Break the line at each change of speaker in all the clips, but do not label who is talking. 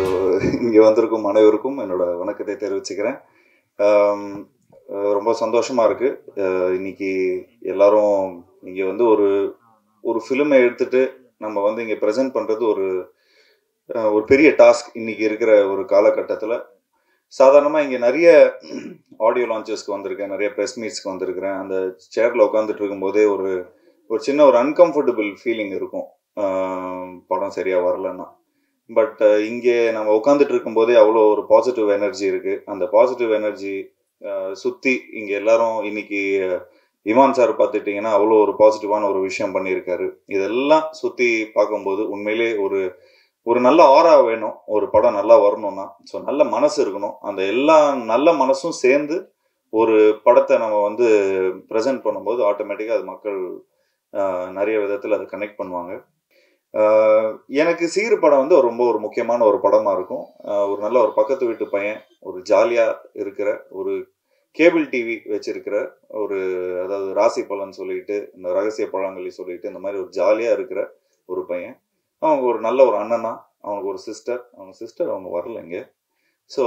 இங்கே வந்திருக்கும் அனைவருக்கும் என்னோட வணக்கத்தை தெரிவிச்சுக்கிறேன் ஆம், அஹ் ரொம்ப சந்தோஷமாக இருக்குது இன்னைக்கு எல்லாரும் இங்கே வந்து ஒரு ஒரு ஃபிலிமை எடுத்துட்டு நம்ம வந்து இங்கே ப்ரெசென்ட் பண்ணுறது ஒரு அஹ், ஒரு பெரிய டாஸ்க் இன்னைக்கு இருக்கிற ஒரு காலகட்டத்தில் சாதாரணமாக இங்கே நிறைய ஆடியோ லான்ச்சஸ்க்கு வந்திருக்கேன் நிறைய ப்ரெஸ் மீட்ஸ்க்கு வந்திருக்கிறேன் அந்த சேரில் உட்காந்துட்டு இருக்கும்போதே ஒரு ஒரு சின்ன ஒரு அன்கம்ஃபர்டபுள் ஃபீலிங் இருக்கும் ஆஹ் படம் சரியாக வரலன்னா பட் இங்கே நம்ம உட்காந்துட்டு இருக்கும்போதே அவ்வளோ ஒரு பாசிட்டிவ் எனர்ஜி இருக்கு அந்த பாசிட்டிவ் எனர்ஜி சுற்றி இங்கே எல்லாரும் இன்னைக்கு அஹ், இமான் சார் பார்த்துட்டிங்கன்னா அவ்வளோ ஒரு பாசிட்டிவான ஒரு விஷயம் பண்ணியிருக்காரு இதெல்லாம் சுற்றி பார்க்கும்போது உண்மையிலே ஒரு ஒரு நல்ல ஆரா வேணும் ஒரு படம் நல்லா வரணும்னா ஸோ நல்ல மனசு இருக்கணும் அந்த எல்லா நல்ல மனசும் சேர்ந்து ஒரு படத்தை நம்ம வந்து ப்ரெசென்ட் பண்ணும்போது ஆட்டோமேட்டிக்காக அது மக்கள் ஆஹ், நிறைய விதத்தில் அதை கனெக்ட் பண்ணுவாங்க ஆஹ், எனக்கு சீரு படம் வந்து ரொம்ப ஒரு முக்கியமான ஒரு படமாக இருக்கும் ஆஹ், ஒரு நல்ல ஒரு பக்கத்து வீட்டு பையன் ஒரு ஜாலியாக இருக்கிற ஒரு கேபிள் டிவி வச்சிருக்கிற ஒரு அதாவது ராசி பலன் சொல்லிட்டு இந்த ரகசிய பழங்களி சொல்லிட்டு இந்த மாதிரி ஒரு ஜாலியாக இருக்கிற ஒரு பையன் அவங்க ஒரு நல்ல ஒரு அண்ணனா அவனுக்கு ஒரு சிஸ்டர் அவங்க சிஸ்டர் அவங்க வரல இங்கே ஸோ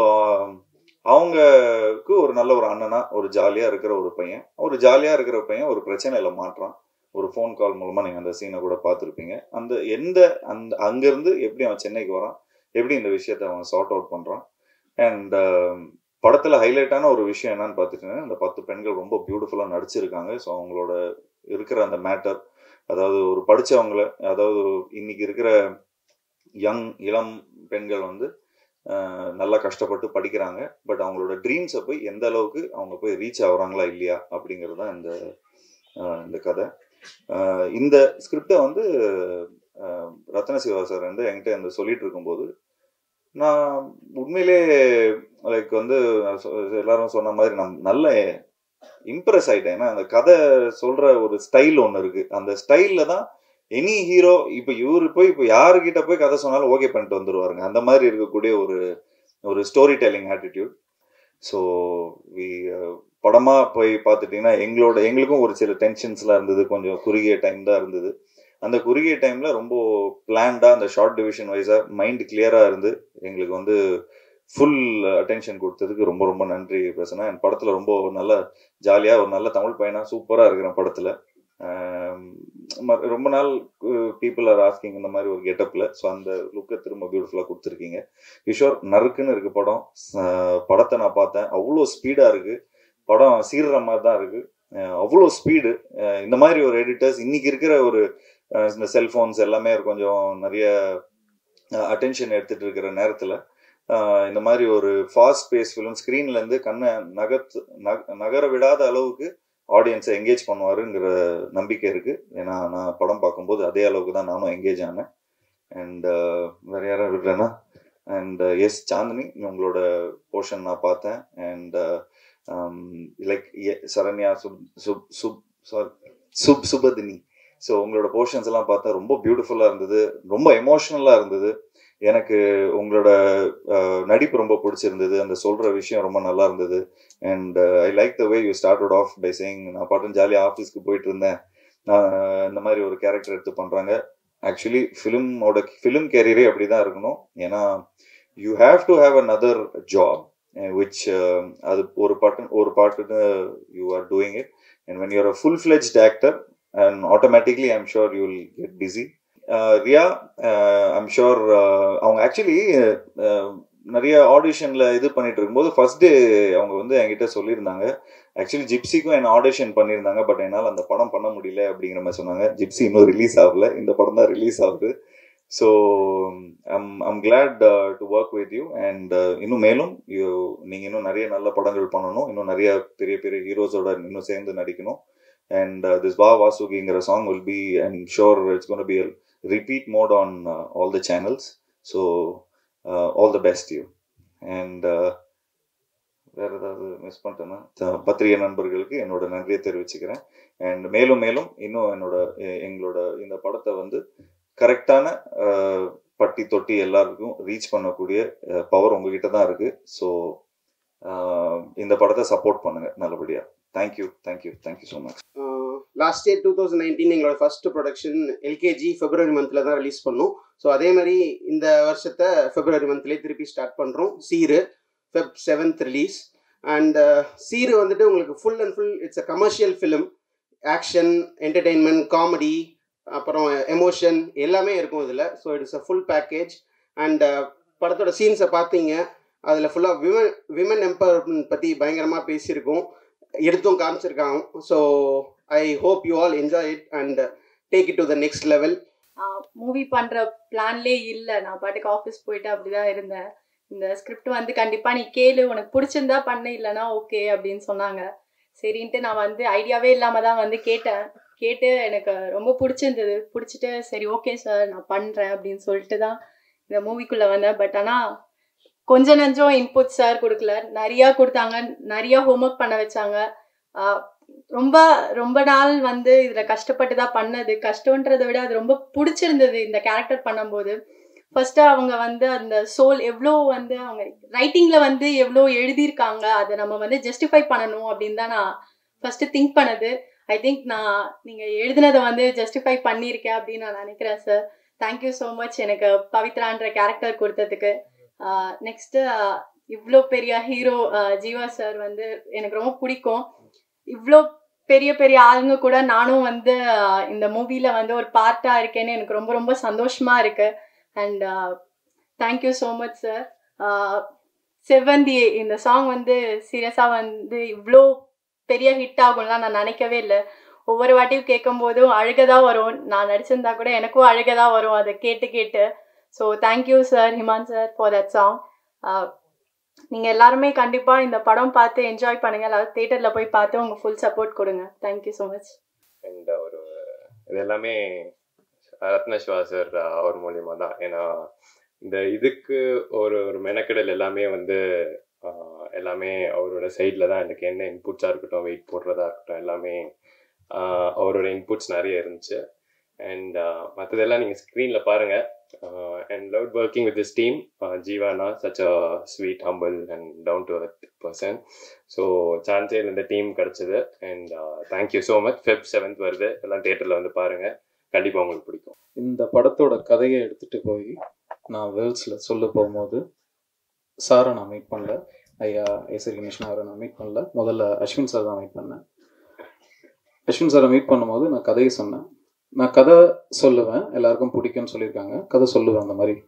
அவங்களுக்கு ஒரு நல்ல ஒரு அண்ணனா ஒரு ஜாலியாக இருக்கிற ஒரு பையன் ஒரு ஜாலியாக இருக்கிற பையன் ஒரு பிரச்சனையில மாட்டுறான் ஒரு ஃபோன் கால் மூலமாக நீங்கள் அந்த சீனை கூட பார்த்துருப்பீங்க அந்த எந்த அந்த அங்கேருந்து எப்படி அவன் சென்னைக்கு வரான் எப்படி இந்த விஷயத்தை அவன் சார்ட் அவுட் பண்ணுறான் அண்ட் படத்தில் ஹைலைட்டான ஒரு விஷயம் என்னன்னு பார்த்துட்டீங்கன்னா அந்த பத்து பெண்கள் ரொம்ப பியூட்டிஃபுல்லாக நடிச்சிருக்காங்க ஸோ அவங்களோட இருக்கிற அந்த மேட்டர் அதாவது ஒரு படித்தவங்கள அதாவது இன்னைக்கு இருக்கிற யங் இளம் பெண்கள் வந்து ஆஹ், நல்லா கஷ்டப்பட்டு படிக்கிறாங்க பட் அவங்களோட ட்ரீம்ஸை போய் எந்த அளவுக்கு அவங்க போய் ரீச் ஆகுறாங்களா இல்லையா அப்படிங்கிறது தான் இந்த ஆஹ், இந்த கதை ஆஹ், இந்த ஸ்கிரிப்டை வந்து ஆஹ், ரத்ன சிவா சார் வந்து என்கிட்ட இந்த சொல்லிட்டு இருக்கும்போது நான் உண்மையிலே லைக் வந்து நான் சொ- எல்லாரும் சொன்ன மாதிரி நான் நல்ல இம்ப்ரெஸ் ஆயிட்டேன் ஏன்னா அந்த கதை சொல்ற ஒரு ஸ்டைல் ஒன்று இருக்கு அந்த ஸ்டைல்ல தான் எனி ஹீரோ இப்போ இவரு போய் இப்போ யாருக்கிட்ட போய் கதை சொன்னாலும் ஓகே பண்ணிட்டு வந்துருவாருங்க அந்த மாதிரி இருக்கக்கூடிய ஒரு ஒரு storytelling attitude so we படமா போய் பார்த்துட்டிங்கன்னா எங்களோட எங்களுக்கும் ஒரு சில டென்ஷன்ஸ்லாம் இருந்தது கொஞ்சம் குறுகிய டைம் தான் இருந்தது அந்த குறுகிய டைம்ல ரொம்ப பிளான்டா அந்த ஷார்ட் டிவிஷன் வைஸா மைண்ட் கிளியரா இருந்து எங்களுக்கு வந்து ஃபுல் அட்டென்ஷன் கொடுத்ததுக்கு ரொம்ப ரொம்ப நன்றி பேசுனேன் என் படத்துல ரொம்ப நல்ல ஜாலியா ஒரு நல்ல தமிழ் பையனா சூப்பரா இருக்கிறேன் படத்துல ஆம், ம- ரொம்ப நாள் பீப்புள் ஆர் ஆஸ்கிங் இந்த மாதிரி ஒரு கெட்டப்ல ஸோ அந்த லுக்கை திரும்ப பியூட்டிஃபுல்லாக கொடுத்துருக்கீங்க கிஷோர் நறுக்குன்னு இருக்கு படம் ச- படத்தை நான் பார்த்தேன் அவ்வளோ ஸ்பீடா இருக்கு படம் சீர்ற மாதிரி தான் இருக்கு அஹ் அவ்வளோ ஸ்பீடு இந்த மாதிரி ஒரு எடிட்டர்ஸ் இன்னைக்கு இருக்கிற ஒரு அஹ் இந்த செல்போன்ஸ் எல்லாமே கொஞ்சம் நிறைய அட்டென்ஷன் எடுத்துட்டு இருக்கிற நேரத்தில் இந்த மாதிரி ஒரு ஃபாஸ்ட் பேஸ் ஃபிலிம் ஸ்க்ரீன்ல இருந்து கண்ணை நகர்த்து நக- நகர விடாத அளவுக்கு ஆடியன்ஸை என்கேஜ் பண்ணுவாருங்கிற நம்பிக்கை இருக்கு ஏன்னா நான் படம் பார்க்கும்போது அதே அளவுக்கு தான் நானும் என்கேஜ் ஆனேன் அண்ட் வேற யாரும் விடுறேன்னா அண்ட் எஸ் சாந்தினி உங்களோட போர்ஷன் நான் பார்த்தேன் அண்ட் லைக் சரண்யா சுப் சுப் சுப் sorry, சுப் சுபதினி ஸோ உங்களோட போர்ஷன்ஸ் எல்லாம் பார்த்தா ரொம்ப பியூட்டிஃபுல்லாக இருந்தது ரொம்ப எமோஷ்னலாக இருந்தது எனக்கு உங்களோட அஹ், நடிப்பு ரொம்ப பிடிச்சிருந்தது அந்த சொல்கிற விஷயம் ரொம்ப நல்லா இருந்தது and I like the way you started off by saying நான் பாட்டும் ஜாலியாக ஆஃபீஸ்க்கு போயிட்டு இருந்தேன் நான் இந்த மாதிரி ஒரு கேரக்டர் எடுத்து பண்ணுறாங்க ஆக்சுவலி ஃபிலிமோட ஃபிலிம் கேரியரே அப்படி தான் இருக்கணும் ஏன்னா you have to have another job which அது ஒரு பாட்டு ஒரு பாட்டுன்னு you are doing it and when you're a full fledged actor and automatically I'm sure you will get busy Riya I'm sure அவங்க ஆக்சுவலி நிறைய ஆடிஷன்ல இது பண்ணிட்டு இருக்கும்போது ஃபர்ஸ்ட் டே அவங்க வந்து என்கிட்ட சொல்லியிருந்தாங்க ஆக்சுவலி ஜிப்சிக்கும் என்ன ஆடிஷன் பண்ணியிருந்தாங்க பட் என்னால் அந்த படம் பண்ண முடியல அப்படிங்கிற மாதிரி சொன்னாங்க ஜிப்சி இன்னும் ரிலீஸ் ஆகல இந்த படம் தான் ரிலீஸ் ஆகுது so I'm I'm glad to work with you and இன்னும் மேலும் யூ நீங்கள் இன்னும் நிறைய நல்ல படங்கள் பண்ணணும் இன்னும் நிறைய பெரிய பெரிய ஹீரோஸோட இன்னும் சேர்ந்து நடிக்கணும் அண்ட் திஸ் வா வாசுகிங்கிற song will be I'm sure it's gonna be repeat mode on all the channels so all the best you and வேற ஏதாவது மிஸ் பண்ணிட்டேன்னா த- பத்திரிகை நண்பர்களுக்கு என்னோட நன்றியை தெரிவிச்சுக்கிறேன் அண்ட் மேலும் மேலும் இன்னும் என்னோட எ- எங்களோட இந்த படத்தை வந்து கரெக்டான பட்டி தொட்டி எல்லாருக்கும் ரீச் பண்ணக்கூடிய பவர் உங்ககிட்ட தான் இருக்கு ஸோ இந்த படத்தை சப்போர்ட் பண்ணுங்க நல்லபடியா thank you thank you thank you so much
ah last year two thousand nineteen எங்களோட ஃபர்ஸ்ட் ப்ரொடக்ஷன் எல்கேஜி ஃபெப்ரவரி மந்தில் தான் ரிலீஸ் பண்ணோம் ஸோ அதே மாதிரி இந்த வருஷத்தை ஃபெப்ரவரி மந்த்லேயே திருப்பி ஸ்டார்ட் பண்ணுறோம் சீரு Feb seventh release and Seeru வந்துட்டு உங்களுக்கு full and full it's a commercial film action entertainment comedy அப்புறம் எமோஷன் எல்லாமே இருக்கும் இதில் so it's a full package and படத்தோட சீன்ஸை பார்த்தீங்க அதில் ஃபுல்லாக விமன் விமன் எம்பவர்மெண்ட் பற்றி பயங்கரமாக பேசியிருக்கோம் எடுத்தும் காமிச்சிருக்காங்க so I hope you all enjoy it and take it to the next level
movie பண்ற பிளான்லே இல்லை நான் பாட்டுக்கு ஆஃபீஸ் போயிட்டு அப்படிதான் இருந்தேன் இந்த ஸ்கிரிப்ட் வந்து கண்டிப்பா நீ கேளு உனக்கு பிடிச்சிருந்தா பண்ணு இல்லைன்னா ஓகே அப்படின்னு சொன்னாங்க சரின்ட்டு நான் வந்து ஐடியாவே இல்லாம தான் வந்து கேட்டேன் கேட்டு எனக்கு ரொம்ப பிடிச்சிருந்தது பிடிச்சிட்டு சரி ஓகே சார் நான் பண்றேன் அப்படின்னு சொல்லிட்டு தான் இந்த மூவிக்குள்ள வந்தேன் பட் ஆனா கொஞ்ச நஞ்சம் இன்புட் சார் கொடுக்கல நிறையா கொடுத்தாங்க நிறையா ஹோம்ஒர்க் பண்ண வச்சாங்க ஆஹ் ரொம்ப ரொம்ப நாள் வந்து இதுல கஷ்டப்பட்டு தான் பண்ணது கஷ்டன்றதை விட அது ரொம்ப பிடிச்சிருந்தது இந்த கேரக்டர் பண்ணும்போது ஃபர்ஸ்ட் அவங்க வந்து அந்த சோல் எவ்வளோ வந்து அவங்க ரைட்டிங்ல வந்து எவ்வளோ எழுதியிருக்காங்க அதை நம்ம வந்து ஜஸ்டிஃபை பண்ணணும் அப்படின்னு தான் நான் ஃபர்ஸ்ட் திங்க் பண்ணது ஐ திங்க் நான் நீங்க எழுதினதை வந்து ஜஸ்டிஃபை பண்ணியிருக்கேன் அப்படின்னு நான் நினைக்கிறேன் சார் தேங்க்யூ ஸோ மச் எனக்கு பவித்ரான்ற கேரக்டர் கொடுத்ததுக்கு நெக்ஸ்ட் இவ்வளோ பெரிய ஹீரோ ஜீவா சார் வந்து எனக்கு ரொம்ப பிடிக்கும் இவ்வளோ பெரிய பெரிய ஆளுங்க கூட நானும் வந்து ஆஹ் இந்த மூவில வந்து ஒரு பார்ட்டா இருக்கேன்னு எனக்கு ரொம்ப ரொம்ப சந்தோஷமா இருக்கு and thank you so much sir Sevvanthi இந்த சாங் வந்து சீரியஸா வந்து இவ்வளோ பெரிய ஹிட் ஆகும்லாம் நான் நினைக்கவே இல்லை ஒவ்வொரு வாட்டியும் கேட்கும் போதும் அழுகதா வரும் நான் நடிச்சிருந்தா கூட எனக்கும் அழுகதா வரும் அதை கேட்டு கேட்டு so thank you sir Imman sir for that song நீங்கள் எல்லாருமே கண்டிப்பாக இந்த படம் பார்த்து என்ஜாய் பண்ணுங்க எல்லாரும் தேட்டரில் போய் பார்த்து உங்கள் ஃபுல் சப்போர்ட் கொடுங்க தேங்க்யூ ஸோ மச்
அண்ட் ஒரு இது எல்லாமே ரத்னஸ்வா சார் அவர் மூலியமாக தான் ஏன்னா இந்த இதுக்கு ஒரு ஒரு மெனக்கெடல் எல்லாமே வந்து ஆஹ், எல்லாமே அவரோட சைடில் தான் எனக்கு என்ன இன்புட்ஸாக இருக்கட்டும் வெயிட் போடுறதா இருக்கட்டும் எல்லாமே ஆஹ், அவரோட இன்புட்ஸ் நிறைய இருந்துச்சு அண்ட் மற்றதெல்லாம் நீங்கள் ஸ்க்ரீனில் பாருங்கள் and love working with this team ஜீவானா such a sweet humble and down to earth person so சான்ஸே இந்த டீம் கிடச்சிது and thank you so much Feb seventh வருது எல்லாம் தேட்டரில் வந்து பாருங்கள் கண்டிப்பாக உங்களுக்கு பிடிக்கும்
இந்த படத்தோட கதையை எடுத்துட்டு போய் நான் வேர்ல்ஸில் சொல்ல போகும்போது சாரை நான் மீட் பண்ணல ஐயா ஐசரி கணேஷன் அவரை நான் மீட் பண்ணல முதல்ல அஸ்வின் சார் தான் மீட் பண்ணேன் அஸ்வின் சாரை மீட் பண்ணும்போது நான் கதையை சொன்னேன் நான் கதை சொல்லுவேன் எல்லாருக்கும் பிடிக்கும்னு சொல்லியிருக்காங்க கதை சொல்லுவேன் அந்த மாதிரி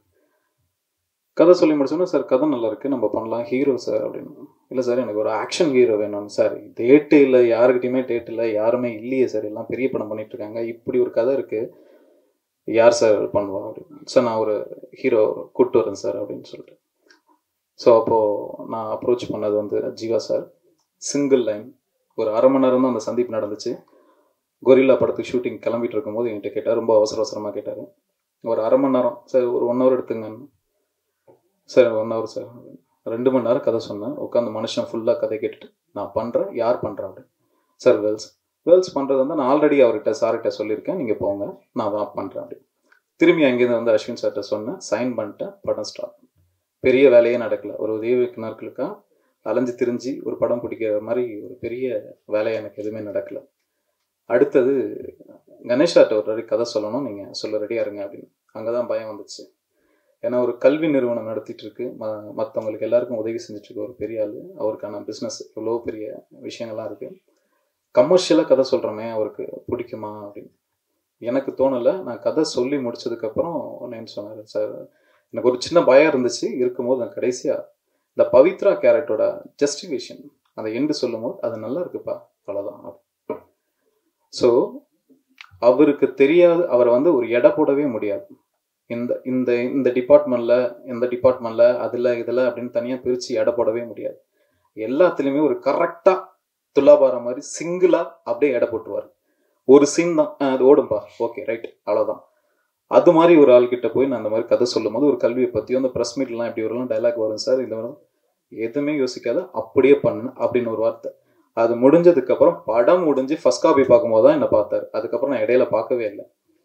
கதை சொல்லி முடிச்சோன்னா சார் கதை நல்லா இருக்கு நம்ம பண்ணலாம் ஹீரோ சார் அப்படின்னு இல்லை சார் எனக்கு ஒரு ஆக்ஷன் ஹீரோ வேணும் சார் டேட்டு இல்லை யாருக்கிட்டையுமே டேட் இல்லை யாருமே இல்லையே சார் எல்லாம் பெரிய படம் பண்ணிட்டு இருக்காங்க இப்படி ஒரு கதை இருக்கு யார் சார் பண்ணுவா அப்படின்னு சார் நான் ஒரு ஹீரோ கூப்பிட்டு வரேன் சார் அப்படின்னு சொல்லிட்டு ஸோ அப்போது நான் அப்ரோச் பண்ணது வந்து ஜீவா சார் சிங்கிள் லைன் ஒரு அரை மணி நேரம் தான் அந்த சந்திப்பு நடந்துச்சு கொரில்லா படத்துக்கு ஷூட்டிங் கிளம்பிட்டு இருக்கும்போது என்கிட்ட கேட்டார் ரொம்ப அவசர அவசரமாக கேட்டார் ஒரு அரை மணி நேரம் சார் ஒரு ஒன் ஹவர் எடுத்துங்கன்னு சார் ஒன் ஹவர் சார் ரெண்டு மணி நேரம் கதை சொன்னேன் உட்காந்து மனுஷன் ஃபுல்லாக கதை கேட்டுட்டு நான் பண்ணுறேன் யார் பண்ணுறேன் அப்படின்னு சார் வேல்ஸ் வேல்ஸ் பண்ணுறது வந்து நான் ஆல்ரெடி அவர்கிட்ட சார்கிட்ட சொல்லியிருக்கேன் நீங்கள் போங்க நான் தான் பண்ணுறேன் அப்படி திரும்பி அங்கேருந்து வந்து அஸ்வின் சார்கிட்ட சொன்னேன் சைன் பண்ணிட்டேன் படம் ஸ்டார்ட் பெரிய வேலையே நடக்கல ஒரு உதவி இயக்குனர்களுக்கா அலைஞ்சு திரிஞ்சு ஒரு படம் பிடிக்கிற மாதிரி ஒரு பெரிய வேலை எனக்கு எதுவுமே நடக்கல அடுத்தது கணேஷாட்ட ஒரு ரெடி கதை சொல்லணும் நீங்கள் சொல்ல ரெடியாக இருங்க அப்படின்னு அங்கே தான் பயம் வந்துச்சு ஏன்னா ஒரு கல்வி நிறுவனம் நடத்திட்டு இருக்கு ம மற்றவங்களுக்கு எல்லாருக்கும் உதவி செஞ்சுட்டு இருக்க ஒரு பெரிய ஆள் அவருக்கான பிஸ்னஸ் இவ்வளோ பெரிய விஷயங்கள்லாம் இருக்கு கமர்ஷியலாக கதை சொல்கிறோமே அவருக்கு பிடிக்குமா அப்படின்னு எனக்கு தோணலை நான் கதை சொல்லி முடிச்சதுக்கப்புறம் ஒன்று சொன்னார் சார் எனக்கு ஒரு சின்ன பயம் இருந்துச்சு இருக்கும்போது நான் கடைசியாக இந்த பவித்ரா கேரக்டரோட ஜஸ்டிஃபிகேஷன் அந்த எண்டு சொல்லும்போது அது நல்லா இருக்குப்பா அவ்வளோதான் ஸோ அவருக்கு தெரியாது அவரை வந்து ஒரு எடை போடவே முடியாது இந்த இந்த இந்த டிபார்ட்மெண்ட்ல இந்த டிபார்ட்மெண்ட்ல அதுல இதுல அப்படின்னு தனியா பிரிச்சு எடை போடவே முடியாது எல்லாத்துலயுமே ஒரு கரெக்டா துலாபாரம் மாதிரி சிங்கிளா அப்படியே எடை போட்டுருவாரு ஒரு சீன் தான் "ஆ, அது ஓடும்பா ஓகே ரைட் அவ்வளவுதான் அது மாதிரி ஒரு ஆள்கிட்ட போய் நான் அந்த மாதிரி கதை சொல்லும் போது ஒரு கல்வியை பத்தியும் அந்த ப்ரெஸ் மீட்லாம் எப்படி வரலாம் டைலாக் வரும் சார் இந்த மாதிரி எதுவுமே யோசிக்காத அப்படியே பண்ணு அப்படின்னு ஒரு வார்த்தை அது முடிஞ்சதுக்கு அப்புறம் படம் முடிஞ்சு ஃபர்ஸ்ட் காப்பி பார்க்கும்போது தான் என்ன பார்த்தாரு அதுக்கப்புறம் நான் இடையில பார்க்கவே இல்லை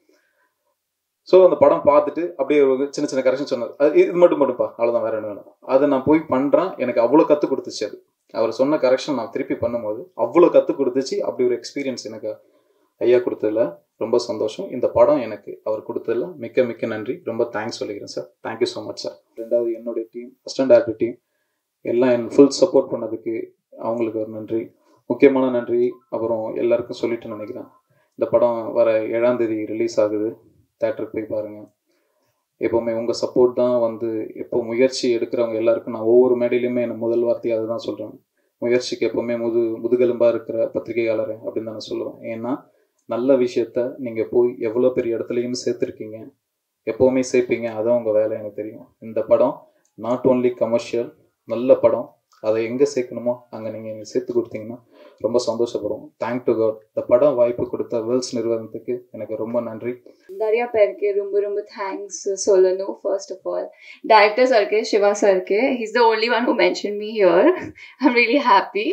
ஸோ அந்த படம் பார்த்துட்டு அப்படியே ஒரு சின்ன சின்ன கரெக்ஷன் சொன்னார் அது இது மட்டும் மட்டும்ப்பா அவ்வளோதான் வேற என்ன வேணும் அதை நான் போய் பண்ணுறேன் எனக்கு அவ்வளோ கற்றுக் கொடுத்துச்சு அது அவர் சொன்ன கரெக்ஷன் நான் திருப்பி பண்ணும்போது அவ்வளோ கற்றுக் கொடுத்துச்சு அப்படி ஒரு எக்ஸ்பீரியன்ஸ் எனக்கு ஐயா கொடுத்ததில் ரொம்ப சந்தோஷம் இந்த படம் எனக்கு அவர் கொடுத்ததில் மிக்க மிக்க நன்றி ரொம்ப தேங்க்ஸ் சொல்லிக்கிறேன் sir thank you so much sir ரெண்டாவது என்னுடைய டீம் அசிஸ்டன்ட் டேரக்டர் டீம் எல்லாம் என் ஃபுல் சப்போர்ட் பண்ணதுக்கு அவங்களுக்கு ஒரு நன்றி முக்கியமான நன்றி அப்புறம் எல்லாருக்கும் சொல்லிட்டு நினைக்கிறேன் இந்த படம் வர ஏழாம் தேதி ரிலீஸ் ஆகுது தேட்டருக்கு போய் பாருங்கள் எப்போவுமே உங்கள் சப்போர்ட் தான் வந்து எப்போ முயற்சி எடுக்கிறவங்க எல்லாருக்கும் நான் ஒவ்வொரு மேடையிலையுமே என்ன முதல் வார்த்தையை அதை தான் சொல்கிறேன் முயற்சிக்கு எப்போவுமே முது முதுகெலும்பாக இருக்கிற பத்திரிகையாளர் அப்படின்னு தான் நான் சொல்லுவேன் ஏன்னா நல்ல விஷயத்த நீங்கள் போய் எவ்வளோ பெரிய இடத்துலையும் சேர்த்துருக்கீங்க எப்போவுமே சேர்ப்பீங்க அதான் உங்கள் வேலை எனக்கு தெரியும் இந்த படம் நாட் ஓன்லி கமர்ஷியல் நல்ல படம் அதை எங்கே சேர்க்கணுமோ அங்கே நீங்கள் எனக்கு சேர்த்து கொடுத்தீங்கன்னா ரொம்ப சந்தோஷப்படுவோம் தேங்க் டு காட் இந்த படம் வாய்ப்பு கொடுத்த வேர்ல்ஸ் நிறுவனத்துக்கு எனக்கு ரொம்ப நன்றி
நிறைய பேருக்கு ரொம்ப ரொம்ப தேங்க்ஸ் சொல்லணும் ஃபர்ஸ்ட் ஆஃப் ஆல் டேரக்டர் சார்க்கு சிவா சார்க்கு he's the only one who mention me here I am really happy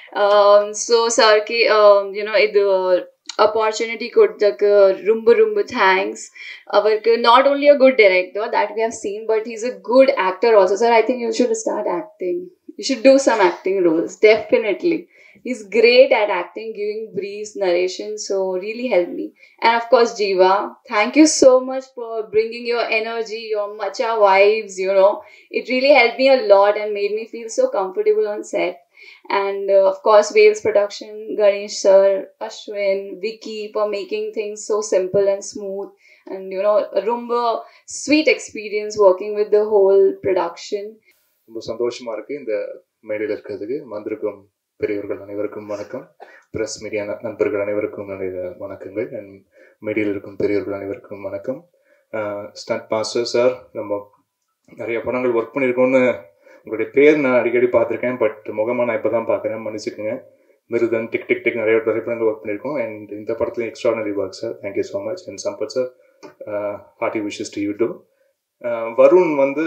so சார்க்கு யூனோ இது opportunity கொடுத்தக்கு ரொம்ப ரொம்ப தேங்க்ஸ் அவருக்கு not only a good director that we have seen but he's a good actor also sir I think you should start acting you should do some acting roles definitely He's great at acting, giving briefs, narration, so really helped me. And of course, Jiva, thank you so much for bringing your energy, your matcha vibes, you know. It really helped me a lot and made me feel so comfortable on set. And uh, of course, Wales Production, Ganesh sir, Ashwin, Vicky for making things so simple and smooth. And you know, a rumba sweet experience working with the whole production.
ரொம்ப சந்தோஷமா இருக்கு இந்த மேடையில் இருக்கிறதுக்கு வந்திருக்கும் பெரியவர்கள் அனைவருக்கும் வணக்கம் பிரஸ் மீடியா நண்பர்கள் அனைவருக்கும் என்னுடைய வணக்கங்கள் அண்ட் மீடியாவில் இருக்கும் பெரியவர்கள் அனைவருக்கும் வணக்கம் ஸ்டண்ட் மாஸ்டர் சார் நம்ம நிறைய படங்கள் ஒர்க் பண்ணியிருக்கோம்னு உங்களுடைய பேர் நான் அடிக்கடி பார்த்துருக்கேன் பட் முகமாக நான் இப்போ தான் பார்க்குறேன் மன்னிச்சுக்கோங்க மிருதன் டிக் டிக் டிக் நிறைய திரைப்படங்கள் ஒர்க் பண்ணியிருக்கோம் அண்ட் இந்த படத்துலையும் extraordinary work sir thank you so much and Sampath sir hearty wishes to you too Varun வந்து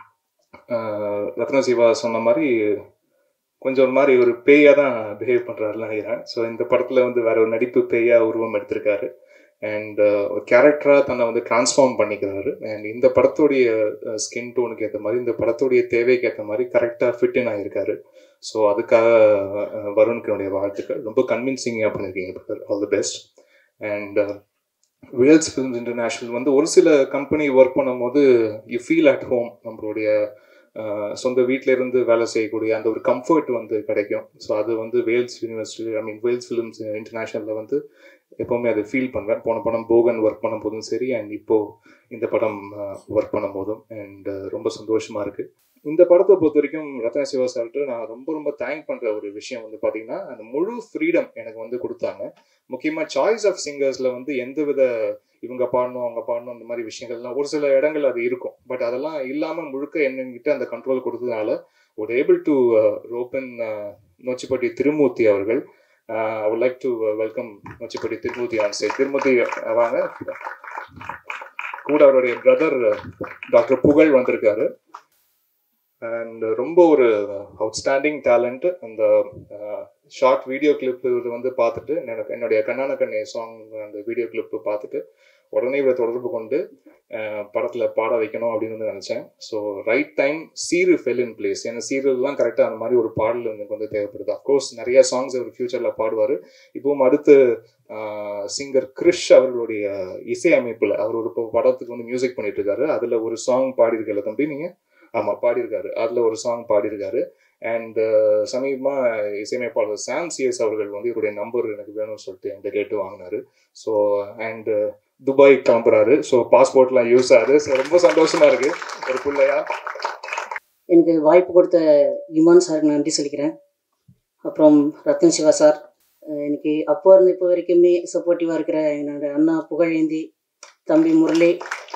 ரத்ன சிவா சொன்ன மாதிரி கொஞ்சம் ஒரு மாதிரி ஒரு பேயாக தான் பிஹேவ் பண்ணுறாருன்னு நினைக்கிறேன் ஸோ இந்த படத்தில் வந்து வேற ஒரு நடிப்பு பேயாக உருவம் எடுத்திருக்காரு அண்ட் ஒரு கேரக்டராக தன்னை வந்து டிரான்ஸ்ஃபார்ம் பண்ணிக்கிறாரு அண்ட் இந்த படத்துடைய ஸ்கின் டோனுக்கு ஏற்ற மாதிரி இந்த படத்துடைய தேவைக்கு ஏற்ற மாதிரி கரெக்டாக ஃபிட்டின் ஆகிருக்காரு ஸோ அதுக்காக வருணுக்கு என்னுடைய வாழ்த்துக்கள் ரொம்ப கன்வின்சிங்காக பண்ணியிருக்கீங்க all the best and Vels films international வந்து ஒரு சில கம்பெனி ஒர்க் பண்ணும்போது யூ ஃபீல் அட் ஹோம் நம்மளுடைய சொந்த வீட்டில இருந்து வேலை செய்யக்கூடிய அந்த ஒரு கம்ஃபர்ட் வந்து கிடைக்கும் ஸோ அது வந்து Vels university I mean Vels films இன்டர்நேஷ்னலில் வந்து எப்போவுமே அதை ஃபீல் பண்ணுவேன் போன படம் போகன் ஒர்க் பண்ணும் போதும் சரி அண்ட் இப்போ இந்த படம் ஒர்க் பண்ணும் போதும் அண்ட் ரொம்ப சந்தோஷமா இருக்கு இந்த படத்தை பொறுத்த வரைக்கும் ரத்ன சிவா சார்ட்டு நான் ரொம்ப ரொம்ப தேங்க் பண்ணுற ஒரு விஷயம் வந்து பார்த்தீங்கன்னா அந்த முழு ஃப்ரீடம் எனக்கு வந்து கொடுத்தாங்க முக்கியமாக சாய்ஸ் ஆஃப் சிங்கர்ஸில் வந்து எந்த வித இவங்க பாடணும் அவங்க பாடணும் அந்த மாதிரி விஷயங்கள்லாம் ஒரு சில இடங்கள் அது இருக்கும் பட் அதெல்லாம் இல்லாமல் முழுக்க என்னங்கிட்ட அந்த கண்ட்ரோல் கொடுத்ததுனால ஒரு able to rope in Nochipatti Thirumoorthy அவர்கள் I would like to welcome Nochipatti Thirumoorthy ஆன்சே திருமூர்த்தி வாங்க கூட அவருடைய பிரதர் டாக்டர் புகழ் வந்திருக்காரு அண்ட் ரொம்ப ஒரு அவுட்ஸ்டாண்டிங் டேலண்ட் அந்த ஷார்ட் வீடியோ கிளிப் இது வந்து பார்த்துட்டு எனக்கு என்னுடைய கண்ணான கண்ணே சாங் அந்த வீடியோ கிளிப்பு பார்த்துட்டு உடனே இவரை தொடர்பு கொண்டு படத்தில் பாட வைக்கணும் அப்படின்னு வந்து நினச்சேன் ஸோ ரைட் டைம் சீரு ஃபெல் இன் பிளேஸ் ஏன்னா சீரியல்லாம் கரெக்டாக அந்த மாதிரி ஒரு பாடல் எனக்கு வந்து தேவைப்படுது அஃப்கோர்ஸ் நிறைய சாங்ஸ் அவர் ஃபியூச்சரில் பாடுவார் இப்போவும் அடுத்து சிங்கர் கிறிஷ் அவர்களுடைய இசை அமைப்பில் அவர் ஒரு படத்துக்கு வந்து மியூசிக் பண்ணிட்டு இருக்காரு அதில் ஒரு சாங் பாடியிருக்கல தம்பி நீங்கள் ஆமாம் பாடியிருக்காரு அதில் ஒரு சாங் பாடியிருக்காரு அண்ட் சமீபமாக இசையமைப்பாளர் சாம் சிஎஸ் அவர்கள் வந்து இவருடைய நம்பர் எனக்கு வேணும்னு சொல்லிட்டு என்கிட்ட கேட்டு வாங்கினாரு ஸோ அண்ட் துபாய் கிளம்புறாரு ஸோ பாஸ்போர்ட்லாம் யூஸ் ஆகுது ஸோ ரொம்ப சந்தோஷமா இருக்கு ஒரு பிள்ளையா
எனக்கு வாய்ப்பு கொடுத்த இமான் சாருக்கு நன்றி சொல்லிக்கிறேன் அப்புறம் ரத்ன சிவா சார் எனக்கு அப்போ இருந்து இப்போ வரைக்குமே சப்போர்ட்டிவாக இருக்கிற என்னோட அண்ணா புகழேந்தி தம்பி முரளி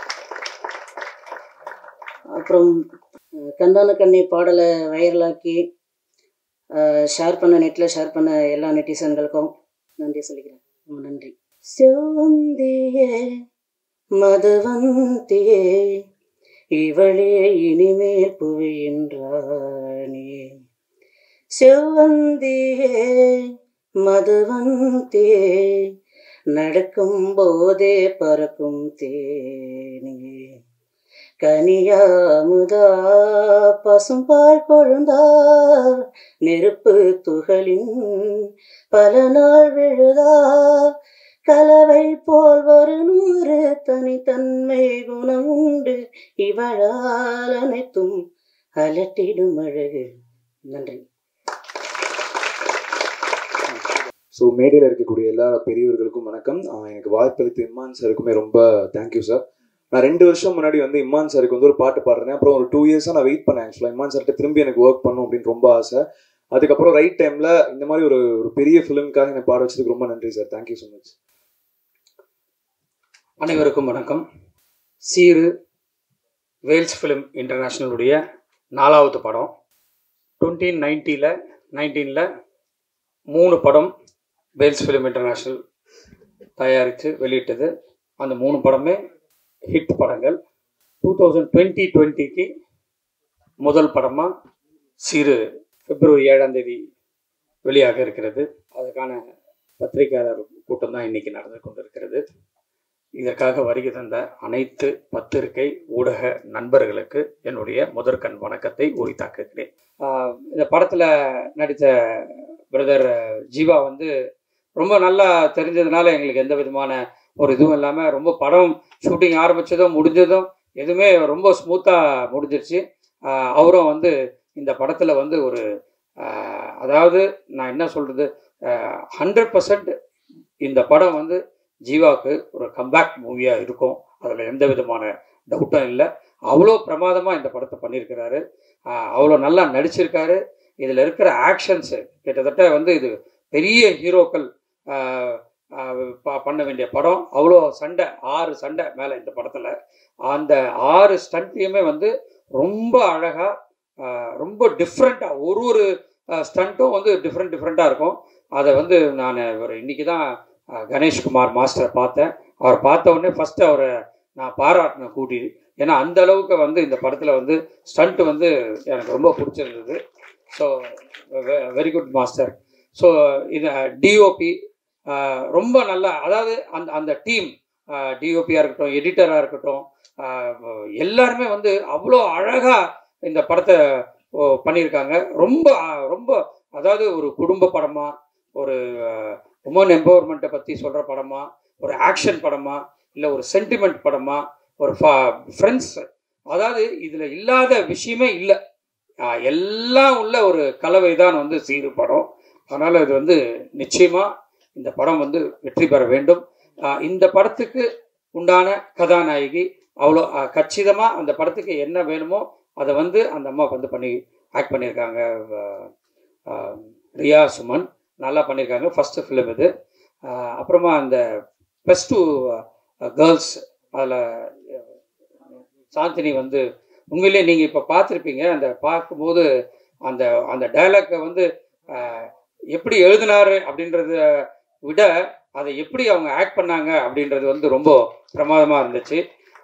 அப்புறம் கந்தான கண்ணி பாடலை வைரலாக்கி ஷேர் பண்ண நெட்டில் ஷேர் பண்ண எல்லா நெட்டிசன்களுக்கும் நன்றி சொல்லிக்கிறேன் ரொம்ப நன்றி சிவந்தியே மதுவந்தியே இவளே இனிமேல் புவியின்றானே செவ்வந்தியே மதுவந்தியே நடக்கும் போதே பறக்கும் தேனியே கனியாமுதா பசும்பால் கொழுந்தா நெருப்பு துகளின் பல நாள் விழுதா கலவை போல் ஒரு நூறு தனித்தன்மை குணம் உண்டு இவளால் அனைத்தும் அலட்டிடும் அழகு நன்றி
ஸோ மேடையில் இருக்கக்கூடிய எல்லா பெரியவர்களுக்கும் வணக்கம் ஆஹ் எனக்கு வாய்ப்பளித்த இம்மான் சாருக்குமே ரொம்ப தேங்க்யூ சார் நான் ரெண்டு வருஷம் முன்னாடி வந்து இம்மான் சாருக்கு வந்து ஒரு பாட்டு பாடுறேன் அப்புறம் ஒரு டூ இயர்ஸாக நான் வெயிட் பண்ணேன் ஆக்சுவலாக இம்மான் சார்கிட்ட திரும்பி எனக்கு ஒர்க் பண்ணும் அப்படின்னு ரொம்ப ஆசை அதுக்கப்புறம் ரைட் டைமில் இந்த மாதிரி ஒரு ஒரு பெரிய ஃபிலிம்காக என்னை பாட வச்சதுக்கு ரொம்ப நன்றி சார் தேங்க்யூ ஸோ மச்
அனைவருக்கும் வணக்கம் சீரு வேல்ஸ் ஃபிலிம் இன்டர்நேஷ்னலுடைய நாலாவது படம் டுவெண்ட்டீன் நைன்ட்டியில் நைன்டீனில் மூணு படம் வேல்ஸ் ஃபிலிம் இன்டர்நேஷ்னல் தயாரித்து வெளியிட்டது அந்த மூணு படமே ஹிட் படங்கள் டூ தௌசண்ட் டுவெண்ட்டி டுவெண்ட்டிக்கு முதல் படமாக சிறு பிப்ரவரி ஏழாம் தேதி வெளியாக இருக்கிறது அதுக்கான பத்திரிகையாளர் கூட்டம் தான் இன்னைக்கு நடந்து கொண்டிருக்கிறது இதற்காக வருகை தந்த அனைத்து பத்திரிகை ஊடக நண்பர்களுக்கு என்னுடைய முதற்கண் வணக்கத்தை உரித்தாக்குகிறேன் ஆஹ் இந்த படத்தில் நடித்த பிரதர் ஜீவா வந்து ரொம்ப நல்லா தெரிஞ்சதுனால எங்களுக்கு எந்த விதமான ஒரு இதுவும் இல்லாமல் ரொம்ப படம் ஷூட்டிங் ஆரம்பித்ததும் முடிஞ்சதும் எதுவுமே ரொம்ப ஸ்மூத்தாக முடிஞ்சிருச்சு ஆஹ் அவரும் வந்து இந்த படத்தில் வந்து ஒரு ஆஹ் அதாவது நான் என்ன சொல்கிறது ஹண்ட்ரட் பர்சன்ட் இந்த படம் வந்து ஜீவாவுக்கு ஒரு கம்பேக் மூவியாக இருக்கும் அதில் எந்த விதமான டவுட்டும் இல்லை அவ்வளோ பிரமாதமாக இந்த படத்தை பண்ணியிருக்கிறாரு ஆஹ் அவ்வளோ நல்லா நடிச்சிருக்காரு இதில் இருக்கிற ஆக்ஷன்ஸு கிட்டத்தட்ட வந்து இது பெரிய ஹீரோக்கள் ஆஹ் ஆஹ் ப- பண்ண வேண்டிய படம் அவ்வளோ சண்டை ஆறு சண்டை மேலே இந்த படத்தில் அந்த ஆறு ஸ்டண்ட்லையுமே வந்து ரொம்ப அழகாக ரொம்ப டிஃப்ரெண்ட்டாக ஒரு ஒரு ஸ்டண்ட்டும் வந்து டிஃப்ரெண்ட் டிஃப்ரெண்ட்டாக இருக்கும் அதை வந்து நான் ஒரு இன்னைக்கு தான் அஹ், கணேஷ்குமார் மாஸ்டரை பார்த்தேன் அவர் பார்த்த உடனே ஃபஸ்ட்டு அவரை நான் பாராட்டினேன் கூட்டி ஏன்னா அந்த அளவுக்கு வந்து இந்த படத்தில் வந்து ஸ்டண்ட் வந்து எனக்கு ரொம்ப பிடிச்சிருந்தது so very good master so இது டிஓபி ரொம்ப நல்லா அதாவது அந்த அந்த டீம் டிஓபியாக இருக்கட்டும் எடிட்டராக இருக்கட்டும் ஆஹ் எல்லாருமே வந்து அவ்வளோ அழகாக இந்த படத்தை ஓ, பண்ணியிருக்காங்க ரொம்ப ஆஹ் ரொம்ப அதாவது ஒரு குடும்ப படமா ஒரு உமன் எம்பவர்மெண்ட்டை பற்றி சொல்கிற படமா ஒரு ஆக்ஷன் படமா இல்லை ஒரு சென்டிமெண்ட் படமா ஒரு ஃப்ரெண்ட்ஸ் அதாவது இதில் இல்லாத விஷயமே இல்லை ஆஹ் எல்லாம் உள்ள ஒரு கலவை தான் வந்து சீரு படம் அதனால் இது வந்து நிச்சயமாக இந்த படம் வந்து வெற்றி பெற வேண்டும் ஆஹ் இந்த படத்துக்கு உண்டான கதாநாயகி அவ்வளோ கச்சிதமாக அந்த படத்துக்கு என்ன வேணுமோ அதை வந்து அந்த அம்மா வந்து பண்ணி ஆக்ட் பண்ணியிருக்காங்க ஆஹ் ஆஹ் ரியா சுமன் நல்லா பண்ணியிருக்காங்க ஃபஸ்ட்டு ஃபிலிம் இது ஆஹ் அப்புறமா அந்த ப்ளஸ் டூ கேர்ள்ஸ் அதில் சாந்தினி வந்து உண்மையிலே நீங்கள் இப்போ பார்த்துருப்பீங்க அந்த பார்க்கும்போது அந்த அந்த டைலாக்கை வந்து ஆஹ், எப்படி எழுதினாரு அப்படின்றத விட அதை எப்படி அவங்க ஆக்ட் பண்ணாங்க அப்படின்றது வந்து ரொம்ப பிரமாதமாக இருந்துச்சு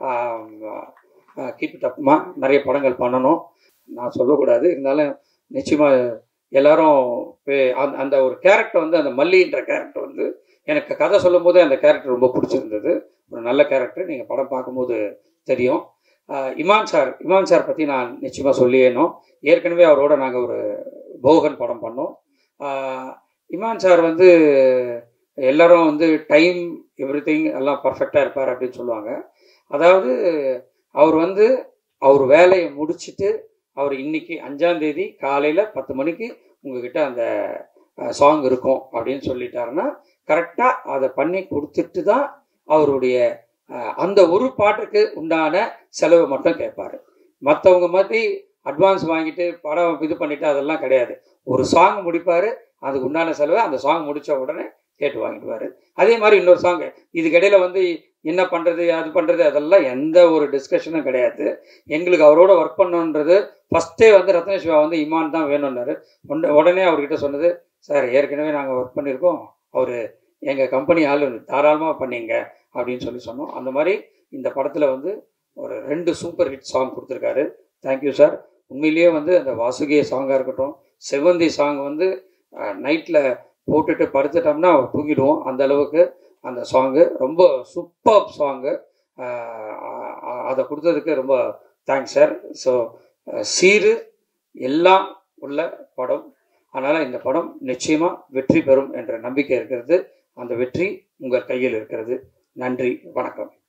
கீப் இட் அப்மா நிறைய படங்கள் பண்ணணும் நான் சொல்லக்கூடாது இருந்தாலும் நிச்சயமாக எல்லாரும் பே- அந்த அந்த ஒரு கேரக்டர் வந்து அந்த மல்லின்ற கேரக்டர் வந்து எனக்கு கதை சொல்லும் போதே அந்த கேரக்டர் ரொம்ப பிடிச்சிருந்தது ஒரு நல்ல கேரக்டர் நீங்கள் படம் பார்க்கும்போது தெரியும் ஆஹ் இமான் சார் இமான் சார் பற்றி நான் நிச்சயமாக சொல்லியேனோம் ஏற்கனவே அவரோட நாங்கள் ஒரு போகன் படம் பண்ணோம் ஆஹ் இமான் சார் வந்து எல்லாரும் வந்து டைம் எவ்ரி எல்லாம் பர்ஃபெக்டாக இருப்பார் அப்படின்னு சொல்லுவாங்க அதாவது அவர் வந்து அவர் வேலையை முடிச்சுட்டு அவர் இன்னைக்கு அஞ்சாம் தேதி காலையில் பத்து மணிக்கு உங்ககிட்ட அந்த சாங் இருக்கும் அப்படின்னு சொல்லிட்டாருன்னா கரெக்டாக அதை பண்ணி கொடுத்துட்டு தான் அவருடைய அஹ், அந்த ஒரு பாட்டுக்கு உண்டான செலவை மட்டும் கேட்பாரு மற்றவங்க மாதிரி அட்வான்ஸ் வாங்கிட்டு படம் இது பண்ணிட்டு அதெல்லாம் கிடையாது ஒரு சாங் முடிப்பார் அதுக்கு உண்டான செலவை அந்த சாங் முடிச்ச உடனே கேட்டு வாங்கிடுவார் அதே மாதிரி இன்னொரு சாங் இதுக்கிடையில வந்து என்ன பண்ணுறது அது பண்ணுறது அதெல்லாம் எந்த ஒரு டிஸ்கஷனும் கிடையாது எங்களுக்கு அவரோட ஒர்க் பண்ணணுன்றது ஃபஸ்ட்டே வந்து ரத்ன சிவா வந்து இமான் தான் வேணும்னாரு உடனே- உடனே அவர்கிட்ட சொன்னது சார் ஏற்கனவே நாங்கள் ஒர்க் பண்ணியிருக்கோம் அவர் எங்கள் கம்பெனி ஆள் தாராளமாக பண்ணீங்க அப்படின்னு சொல்லி சொன்னோம் அந்த மாதிரி இந்த படத்தில் வந்து ஒரு ரெண்டு சூப்பர் ஹிட் சாங் கொடுத்துருக்காரு தேங்க்யூ சார் உண்மையிலேயே வந்து அந்த வாசுகிய சாங்காக இருக்கட்டும் செவ்வந்தி சாங் வந்து நைட்டில் போட்டுட்டு படுத்துட்டோம்னா தூங்கிடுவோம் அந்த அளவுக்கு அந்த சாங்கு ரொம்ப சூப்பர் சாங்கு அதை கொடுத்ததுக்கு ரொம்ப தேங்க்ஸ் சார் ஸோ சீரு எல்லாம் உள்ள படம் அதனால் இந்த படம் நிச்சயமாக வெற்றி பெறும் என்ற நம்பிக்கை இருக்கிறது அந்த வெற்றி உங்கள் கையில் இருக்கிறது நன்றி வணக்கம்